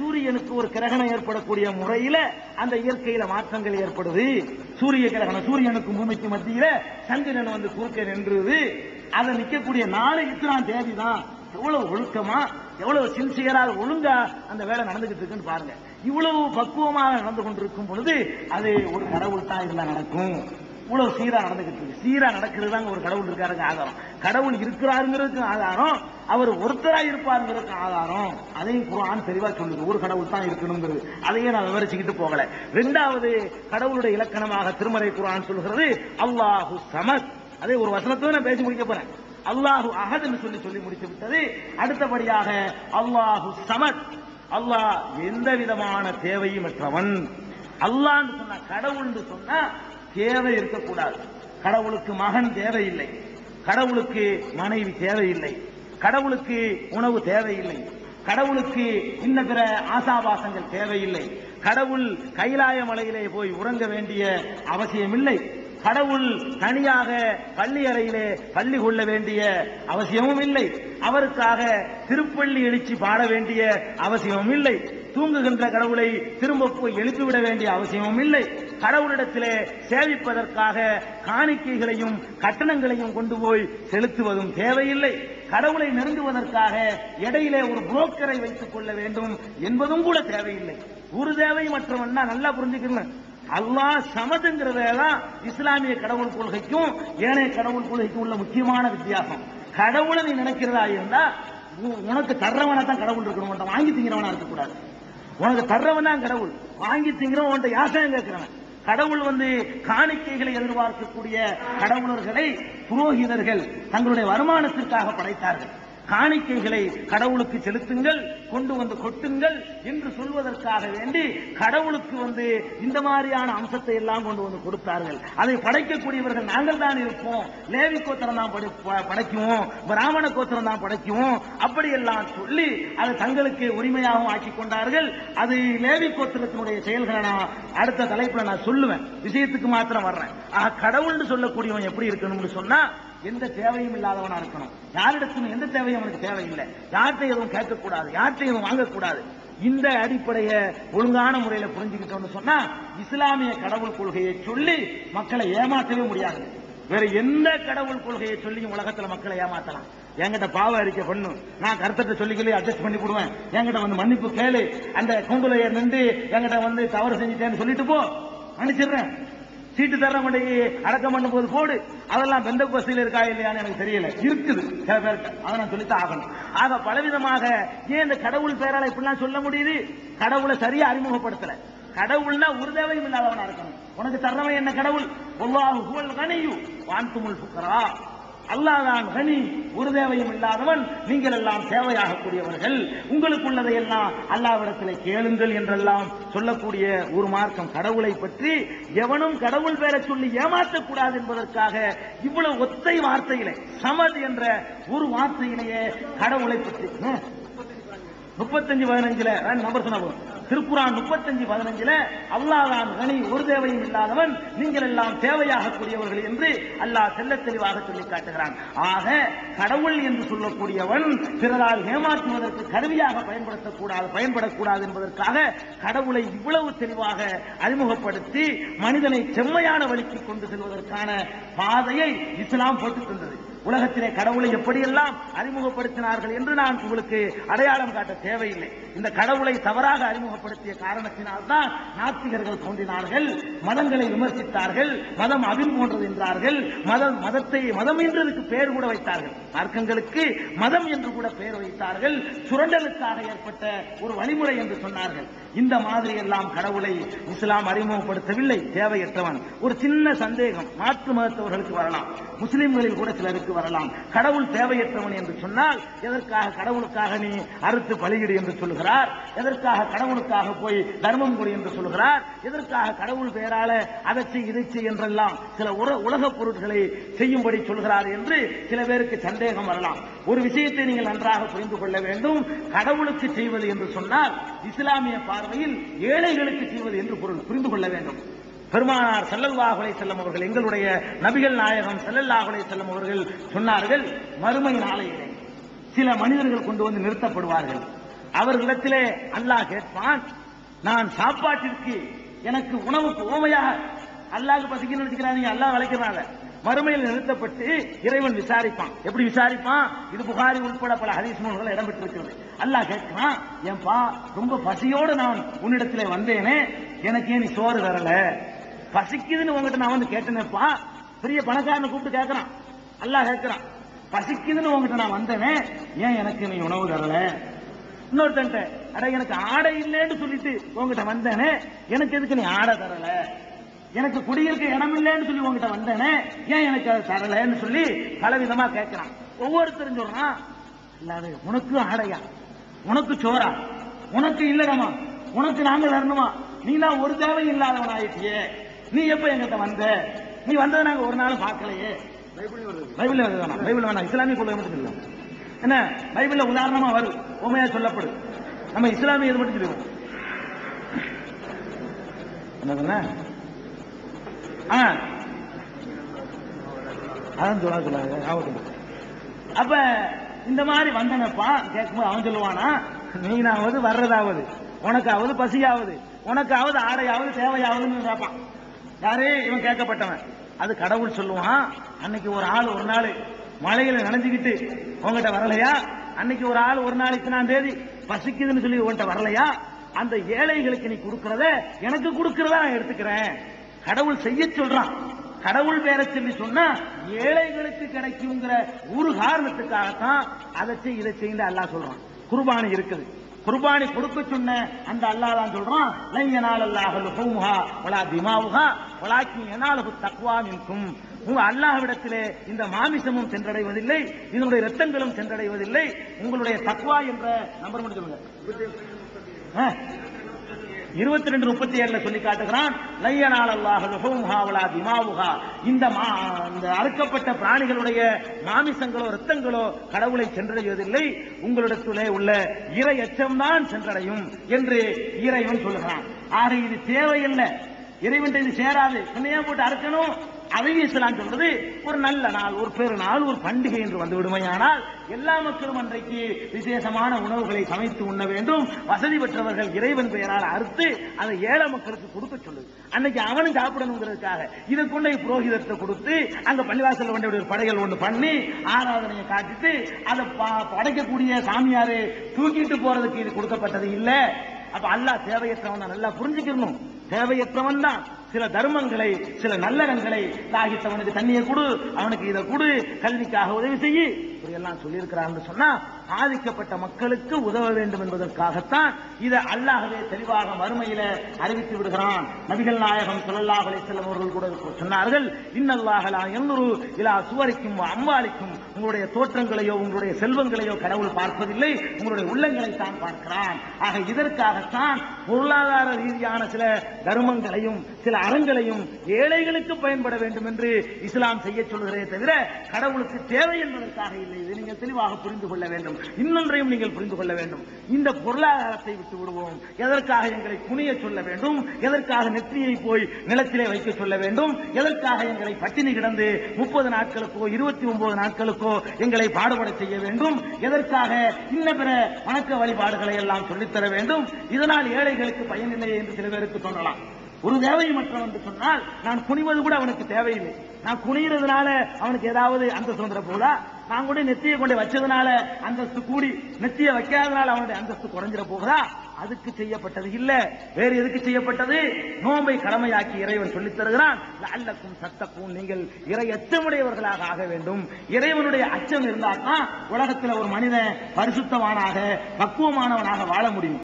சூரியனுக்கு ஒரு கிரகணம் ஏற்படக்கூடிய முறையில அந்த இயற்கையில மாற்றங்கள் ஏற்படுது சூரிய கிரகணம் சூரியனுக்கும் பூமிக்கு மத்தியில சந்திரன் வந்து குறுக்க நின்றுது அதை நிக்கக்கூடிய நாலு இத்தனாம் தேதி தான் எவ்வளவு ஒழுக்கமா எவ்வளவு சின்சியரா ஒழுங்கா அந்த வேலை நடந்துகிட்டு இருக்குன்னு பாருங்க இவ்வளவு பக்குவமாக நடந்து கொண்டிருக்கும் பொழுது அது ஒரு கடவுள் தான் இதுல நடக்கும் இவ்வளவு சீரா நடந்துகிட்டு இருக்கு சீரா நடக்கிறது தாங்க ஒரு கடவுள் இருக்காருங்க ஆதாரம் கடவுள் இருக்கிறாருங்கிறதுக்கு ஆதாரம் அவர் ஒருத்தரா இருப்பாருங்கிறதுக்கு ஆதாரம் அதையும் குர்ஆன் தெளிவா சொல்லுது ஒரு கடவுள் தான் இருக்கணுங்கிறது அதையே நான் விவரிச்சுக்கிட்டு போகல ரெண்டாவது கடவுளுடைய இலக்கணமாக திருமறை குர்ஆன் சொல்கிறது அல்லாஹு சமத் அதே ஒரு வசனத்தோட நான் பேசி முடிக்க போறேன் அல்லாஹு அஹத் என்று சொல்லி சொல்லி முடித்து விட்டது அடுத்தபடியாக அல்லாஹு சமத் அல்லாஹ் எந்த விதமான தேவையும் அற்றவன் அல்லாஹ்னு சொன்னா கடவுள்னு சொன்னா தேவை இருக்கக்கூடாது கடவுளுக்கு மகன் தேவையில்லை கடவுளுக்கு மனைவி தேவையில்லை கடவுளுக்கு உணவு தேவையில்லை கடவுளுக்கு இன்ன பிற ஆசாபாசங்கள் தேவையில்லை கடவுள் கைலாய மலையிலே போய் உறங்க வேண்டிய அவசியமில்லை கடவுள் தனியாக பள்ளி அறையிலே பள்ளி கொள்ள வேண்டிய அவசியமும் இல்லை அவருக்காக திருப்பள்ளி எழுச்சி பாட வேண்டிய அவசியமும் இல்லை தூங்குகின்ற கடவுளை திரும்ப போய் எழுப்பிவிட வேண்டிய அவசியமும் இல்லை கடவுளிடத்திலே சேவிப்பதற்காக காணிக்கைகளையும் கட்டணங்களையும் கொண்டு போய் செலுத்துவதும் தேவையில்லை கடவுளை நெருங்குவதற்காக இடையிலே ஒரு புரோக்கரை வைத்துக் கொள்ள வேண்டும் என்பதும் கூட தேவையில்லை ஒரு தேவை மற்றவன்னா நல்லா புரிஞ்சுக்கணும் அல்லாஹ் சமதுங்கிறதான் இஸ்லாமிய கடவுள் கொள்கைக்கும் ஏனைய கடவுள் கொள்கைக்கும் உள்ள முக்கியமான வித்தியாசம் கடவுளை நீ நினைக்கிறதா இருந்தா உ- உனக்கு தர்றவனா தான் கடவுள் இருக்கணும் உன்கிட்ட வாங்கி திங்கிறவனா இருக்கக்கூடாது உனக்கு தர்றவன் தான் கடவுள் வாங்கி திங்கிறவன் உன்கிட்ட யாசகம் கேட்கிறவன் கடவுள் வந்து காணிக்கைகளை எதிர்பார்க்கக்கூடிய கடவுளர்களை புரோகிதர்கள் தங்களுடைய வருமானத்திற்காக படைத்தார்கள் காணிக்கைகளை கடவுளுக்கு செலுத்துங்கள் கொண்டு வந்து கொட்டுங்கள் என்று சொல்வதற்காக வேண்டி கடவுளுக்கு வந்து இந்த மாதிரியான அம்சத்தை எல்லாம் கொண்டு வந்து கொடுத்தார்கள் அதை படைக்கக்கூடியவர்கள் நாங்கள் தான் இருப்போம் லேவி கோத்திரம் தான் படை- ப- படைக்குவோம் பிராமண கோத்திரம் தான் படைக்குவோம் அப்படியெல்லாம் சொல்லி அதை தங்களுக்கு உரிமையாகவும் ஆக்கி கொண்டார்கள் அது லேவி கோத்திரத்தினுடைய செயல்களை நான் அடுத்த தலைப்புல நான் சொல்லுவேன் விஷயத்துக்கு மாத்திரம் வர்றேன் ஆக கடவுள்னு சொல்லக்கூடியவன் எப்படி இருக்கணும்னு சொன்னா எந்த தேவையும் இல்லாதவனா இருக்கணும் யாரிடத்திலும் எந்த தேவையும் அவனுக்கு தேவையில்லை யார்கிட்ட எதுவும் கேட்கக்கூடாது யார்கிட்ட எதுவும் வாங்கக்கூடாது இந்த அடிப்படையை ஒழுங்கான முறையில புரிஞ்சுக்கிட்டோம்னு சொன்னா இஸ்லாமிய கடவுள் கொள்கையை சொல்லி மக்களை ஏமாற்றவே முடியாது வேற எந்த கடவுள் கொள்கையை சொல்லியும் உலகத்துல மக்களை ஏமாத்தலாம் என்கிட்ட பாவ அறிக்கை பண்ணு நான் கருத்தத்தை சொல்லிக்கலே அட்ஜஸ்ட் பண்ணி கொடுவேன் என்கிட்ட வந்து மன்னிப்பு கேளு அந்த கும்பலைய நின்று என்கிட்ட வந்து தவறு செஞ்சுட்டேன்னு சொல்லிட்டு போ மன்னிச்சிடுறேன் சீட்டு தர மாட்டேங்கி அடக்கம் பண்ணும் போது போடு அதெல்லாம் பெந்த கோஸ்தியில் இருக்கா இல்லையான்னு எனக்கு தெரியல இருக்குது சில பேருக்கு அதை நான் சொல்லித்தான் ஆகணும் ஆக பலவிதமாக ஏன் இந்த கடவுள் பெயரால இப்படிலாம் சொல்ல முடியுது கடவுளை சரியா அறிமுகப்படுத்தல கடவுள்னா ஒரு தேவையும் இல்லாதவனா இருக்கணும் உனக்கு தர்றவன் என்ன கடவுள் ஒல்லாஹு ஹுவல் கனியு வான்துமுல் புக்கரா அல்லாதான் கனி ஒரு தேவையும் இல்லாதவன் நீங்கள் எல்லாம் தேவையாகக்கூடியவர்கள் உங்களுக்குள்ளதை எல்லாம் அல்லாவிடத்தில் கேளுங்கள் என்றெல்லாம் சொல்லக்கூடிய ஒரு மார்க்கம் கடவுளை பற்றி எவனும் கடவுள் பேரை சொல்லி ஏமாற்றக்கூடாது என்பதற்காக இவ்வளவு ஒத்தை வார்த்தையிலே சமத் என்ற ஒரு வார்த்தையிலேயே கடவுளை பற்றி ஆ, முப்பத்தஞ்சு பதினஞ்சுல நம்பர் சொன்ன போதும். திருக்குறான் முப்பத்தஞ்சு பதினஞ்சுல அல்லாதான் கனி ஒரு தேவையும் இல்லாதவன் நீங்கள் எல்லாம் தேவையாகக்கூடியவர்கள் என்று அல்லாஹ் தெள்ள தெளிவாக சொல்லி காட்டுகிறான் ஆக கடவுள் என்று சொல்லக்கூடியவன் பிறரால் ஏமாற்றுவதற்கு கருவியாக பயன்படுத்தக்கூடாது பயன்படக்கூடாது என்பதற்காக கடவுளை இவ்வளவு தெளிவாக அறிமுகப்படுத்தி மனிதனை செம்மையான வழிக்கு கொண்டு செல்வதற்கான பாதையை இஸ்லாம் போட்டுத் தந்தது உலகத்திலே கடவுளை எப்படியெல்லாம் அறிமுகப்படுத்தினார்கள் என்று நான் உங்களுக்கு அடையாளம் காட்ட தேவையில்லை இந்த கடவுளை தவறாக அறிமுகப்படுத்திய காரணத்தினால்தான் நாத்திகர்கள் தோன்றினார்கள் மதங்களை விமர்சித்தார்கள் மதம் அபின் போன்றது என்றார்கள் மதம் மதத்தை மதம் என்றதுக்கு பெயர் கூட வைத்தார்கள் மார்க்கங்களுக்கு மதம் என்று கூட பெயர் வைத்தார்கள் சுரண்டலுக்காக ஏற்பட்ட ஒரு வழிமுறை என்று சொன்னார்கள் இந்த மாதிரி எல்லாம் கடவுளை இஸ்லாம் அறிமுகப்படுத்தவில்லை தேவையற்றவன் ஒரு சின்ன சந்தேகம் மாற்று மதத்தவர்களுக்கு வரலாம் முஸ்லிம்களில் கூட சிலருக்கு வரலாம் கடவுள் தேவையற்றவன் என்று சொன்னால் எதற்காக கடவுளுக்காக நீ அறுத்து பலியிடு என்று சொல்லுகிறார் எதற்காக கடவுளுக்காக போய் தர்மம் கொடு என்று சொல்லுகிறார் எதற்காக கடவுள் பெயரால அதற்கு இதைச்சு என்றெல்லாம் சில உர- உலகப் பொருட்களை செய்யும்படி சொல்கிறார் என்று சில பேருக்கு சந்தேகம் வரலாம் ஒரு விஷயத்தை நீங்கள் நன்றாக புரிந்து கொள்ள வேண்டும் கடவுளுக்கு செய்வது என்று சொன்னால் இஸ்லாமிய பார்வையில் ஏழைகளுக்கு செய்வது என்று பொருள் புரிந்து கொள்ள வேண்டும் பெருமானார் ஸல்லல்லாஹு அலைஹி செல்லம் அவர்கள் எங்களுடைய நபிகள் நாயகம் ஸல்லல்லாஹு அலைஹி செல்லம் அவர்கள் சொன்னார்கள் மறுமை நாளையிலே சில மனிதர்கள் கொண்டு வந்து நிறுத்தப்படுவார்கள் அவர்களிடத்திலே அல்லாஹ் கேட்பான் நான் சாப்பாட்டிற்கு எனக்கு உணவுக்கு ஓமையாக அல்லாஹ்க்கு பசிக்குன்னு நினைச்சுக்கிறாங்க அல்லாஹ் வளைக்கிறாங்க மறுமையில் நிறுத்தப்பட்டு இறைவன் விசாரிப்பான் எப்படி விசாரிப்பான் இது புகாரி உட்பட பல ஹதீஸ் நூல்கள் இடம்பெற்றிருக்கிறது அல்லாஹ் கேட்கிறான் ஏன்பா ரொம்ப பசியோடு நான் உன்னிடத்திலே வந்தேனே எனக்கு ஏன் நீ சோறு தரல பசிக்குதுன்னு உங்ககிட்ட நான் வந்து கேட்டேனேப்பா பெரிய பணக்காரனை கூப்பிட்டு கேட்கறான் அல்லாஹ் கேட்கறான் பசிக்குதுன்னு உங்ககிட்ட நான் வந்தேனே ஏன் எனக்கு நீ உணவு தரல இன்னொருத்தன்ட்ட அட எனக்கு ஆடை இல்லைன்னு சொல்லிட்டு உங்ககிட்ட வந்தேனே எனக்கு எதுக்கு நீ ஆடை தரல எனக்கு குடியிருக்க இடம் இல்லைன்னு சொல்லி உங்ககிட்ட வந்தேனே ஏன் எனக்கு அது தரலன்னு சொல்லி பலவிதமா கேட்கிறான் ஒவ்வொருத்தரும் சொல்றான் இல்லாது உனக்கு ஆடையா உனக்கு சோறா உனக்கு இல்லடமா உனக்கு நாங்க தரணுமா நீ தான் ஒரு தேவை இல்லாதவன் ஆயிட்டியே நீ எப்ப எங்கிட்ட வந்த நீ வந்ததை நாங்க ஒரு நாள் பார்க்கலையே பைபிள் வருது வேணாம் பைபிள் வேணாம் இஸ்லாமிய கொள்கை மட்டும் இல்லை என்ன பைபிள்ல உதாரணமா வரும் உண்மையா சொல்லப்படும் நம்ம இஸ்லாமிய இது மட்டும் சொல்லுவோம் என்ன சொன்ன ஆ அதான் சொல்ல சொல்லாங்க ஞாபகம் இருக்கு. அப்ப இந்த மாதிரி வந்தனப்பா கேட்கும்போது அவன் சொல்லுவானா நீனாவது வர்றதாவது உனக்காவது பசியாவது உனக்காவது ஆடையாவது தேவையாவதுன்னு கேட்பான் யாரு இவன் கேட்கப்பட்டவன் அது கடவுள் சொல்லுவான் அன்னைக்கு ஒரு ஆள் ஒரு நாள் மழையில நனைஞ்சுக்கிட்டு உங்ககிட்ட வரலையா அன்னைக்கு ஒரு ஆள் ஒரு நாள் இத்தனாம் தேதி பசிக்குதுன்னு சொல்லி உன்கிட்ட வரலையா அந்த ஏழைகளுக்கு நீ கொடுக்கறத எனக்கு கொடுக்கறதா நான் எடுத்துக்கிறேன் கடவுள் செய்ய சொல்றான் கடவுள் பேரை சொல்லி சொன்னா ஏழைகளுக்கு கிடைக்குங்கிற ஒரு காரணத்துக்காகத்தான் அதை செய் இதை செய்ய அல்லாஹ் சொல்றான் குர்பானி இருக்குது குர்பானி கொடுக்க சொன்ன அந்த அல்லாஹ் தான் சொல்றான் லையனால் அல்லாஹ் லுஹூமுஹா வலா திமாவுஹா வலாக்கி யனாலுஹு தக்வா மின்கும் உங்க அல்லாஹ்விடத்திலே இந்த மாமிசமும் சென்றடைவதில்லை இதனுடைய ரத்தங்களும் சென்றடைவதில்லை உங்களுடைய தக்வா என்ற நம்பர் மட்டும் சொல்லுங்க இருபத்தி ரெண்டு முப்பத்தி ஏழுல சொல்லி காட்டுகிறான் லையனால் அல்லாஹ் லுஹூமுஹா வலா திமாவுஹா இந்த மா- இந்த அறுக்கப்பட்ட பிராணிகளுடைய மாமிசங்களோ ரத்தங்களோ கடவுளை சென்றடைவதில்லை உங்களிடத்திலே உள்ள இறை எச்சம்தான் சென்றடையும் என்று இறைவன் சொல்லுகிறான் ஆக இது தேவையில்லை இறைவன் இது சேராது என்னையா போட்டு அறுக்கணும் அதையும் இஸ்லாம் சொல்றது ஒரு நல்ல நாள் ஒரு பெரு நாள் ஒரு பண்டிகை என்று வந்து விடுமையானால் எல்லா மக்களும் அன்றைக்கு விசேஷமான உணவுகளை சமைத்து உண்ண வேண்டும் வசதி பெற்றவர்கள் இறைவன் பெயரால் அறுத்து அதை ஏழை மக்களுக்கு கொடுக்க சொல்லுது அன்னைக்கு அவனும் சாப்பிடணுங்கிறதுக்காக இதை கொண்டு போய் புரோகிதத்தை கொடுத்து அங்க பள்ளிவாசல் கொண்டு ஒரு படைகள் ஒன்று பண்ணி ஆராதனையை காட்டிட்டு அதை ப- படைக்கக்கூடிய சாமியாரு தூக்கிட்டு போறதுக்கு இது கொடுக்கப்பட்டது இல்ல அப்ப அல்லாஹ் தேவையற்றவன் தான் நல்லா புரிஞ்சுக்கணும் தேவையற்றவன் தான் சில தர்மங்களை சில நல்லறங்களை தாகித்தவனுக்கு தண்ணியை கொடு அவனுக்கு இதை கொடு கல்விக்காக உதவி செய்யி இப்படி எல்லாம் சொல்லியிருக்கிறான்னு சொன்னா பாதிக்கப்பட்ட மக்களுக்கு உதவ வேண்டும் என்பதற்காகத்தான் இதை அல்லாஹவே தெளிவாக மறுமையில அறிவித்து விடுகிறான் நபிகள் நாயகம் ஸல்லல்லாஹு அலைஹி வஸல்லம் அவர்கள் கூட சொன்னார்கள் இன்னல்லாஹ லா யன்துரு இலா சுவரிக்கும் அம்பாலிக்கும் உங்களுடைய தோற்றங்களையோ உங்களுடைய செல்வங்களையோ கடவுள் பார்ப்பதில்லை உங்களுடைய உள்ளங்களை தான் பார்க்கிறான் ஆக இதற்காகத்தான் பொருளாதார ரீதியான சில தர்மங்களையும் சில அறங்களையும் ஏழைகளுக்கு பயன்பட வேண்டும் என்று இஸ்லாம் செய்ய சொல்கிறதே தவிர கடவுளுக்கு தேவை என்பதற்காக இல்லை இதை நீங்கள் தெளிவாக புரிந்து கொள்ள வேண்டும் இன்னொன்றையும் நீங்கள் புரிந்து கொள்ள வேண்டும் இந்த பொருளாதாரத்தை விட்டு விடுவோம் எதற்காக எங்களை குனிய சொல்ல வேண்டும் எதற்காக நெற்றியை போய் நிலத்திலே வைக்க சொல்ல வேண்டும் எதற்காக எங்களை பட்டினி கிடந்து முப்பது நாட்களுக்கோ இருபத்தி ஒன்பது நாட்களுக்கோ எங்களை பாடுபட செய்ய வேண்டும் எதற்காக இன்ன பிற வணக்க வழிபாடுகளை எல்லாம் சொல்லித்தர வேண்டும் இதனால் ஏழைகளுக்கு பயனில்லை என்று சில பேருக்கு தோன்றலாம் ஒரு தேவையமற்றவன் என்று சொன்னால் நான் குனிவது கூட அவனுக்கு தேவையில்லை நான் குனிகிறதுனால அவனுக்கு ஏதாவது அந்தஸ்து வந்துட போதா நான் கூட நெத்தியை கொண்டு வச்சதுனால அந்தஸ்து கூடி நெத்தியை வைக்காதனால அவனுடைய அந்தஸ்து குறைஞ்சிட போகுதா அதுக்கு செய்யப்பட்டது இல்ல வேறு எதுக்கு செய்யப்பட்டது நோன்பை கடமையாக்கி இறைவன் சொல்லித் தருகிறான் அல்லக்கும் சத்தக்கும் நீங்கள் இறை அச்சமுடையவர்களாக ஆக வேண்டும் இறைவனுடைய அச்சம் இருந்தால் தான் உலகத்தில் ஒரு மனிதன் பரிசுத்தவானாக பக்குவமானவனாக வாழ முடியும்